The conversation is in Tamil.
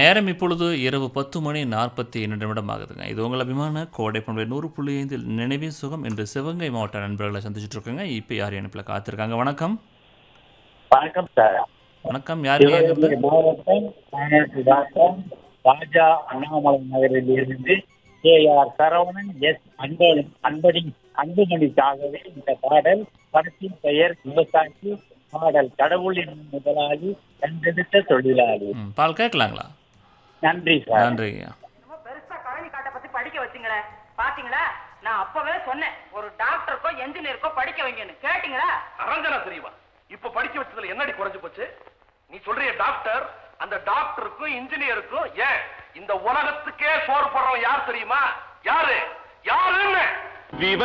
நேரம் இப்பொழுது இரவு பத்து மணி நாற்பத்தி இரண்டு நிமிடம் ஆகுதுங்க இது உங்கள் அபிமான கோடை பண்பு நூறு புள்ளி ஐந்தில் நினைவே சுகம் என்று சிவகங்கை மாவட்ட நண்பர்களை சந்திச்சுட்டு இருக்கோங்க இப்போ யார் இணைப்பில் காத்திருக்காங்க வணக்கம் வணக்கம் சார் வணக்கம் யார் இருந்து சிவகங்கை மாவட்டம் மாநகராட்சி டாக்டர் ராஜா அண்ணாமலை நகரில் இருந்து கே ஆர் சரவணன் எஸ் அன்பழி அன்படி அன்புமணிக்காகவே இந்த பாடல் படத்தின் பெயர் விவசாயி பாடல் கடவுளின் முதலாளி கண்டெடுத்த தொழிலாளி ம், பால் கேட்கலாங்களா நன்றி சார் நன்றிங்க என்னமோ பெருசா கழனி காட்டை பத்தி படிக்க வச்சுங்களே பாத்தீங்களா நான் அப்பவே சொன்னேன் ஒரு டாக்டருக்கோ என்ஜினியருக்கோ படிக்க வைங்கன்னு கேட்டீங்களா அரஞ்சனா தெரியவா இப்ப படிக்க வச்சதுல என்னடி குறைஞ்சு போச்சு நீ சொல்றிய டாக்டர் அந்த டாக்டருக்கும் இன்ஜினியருக்கும் ஏன் இந்த உலகத்துக்கே சோறு போடுறவன் யார் தெரியுமா யாரு யாருன்னு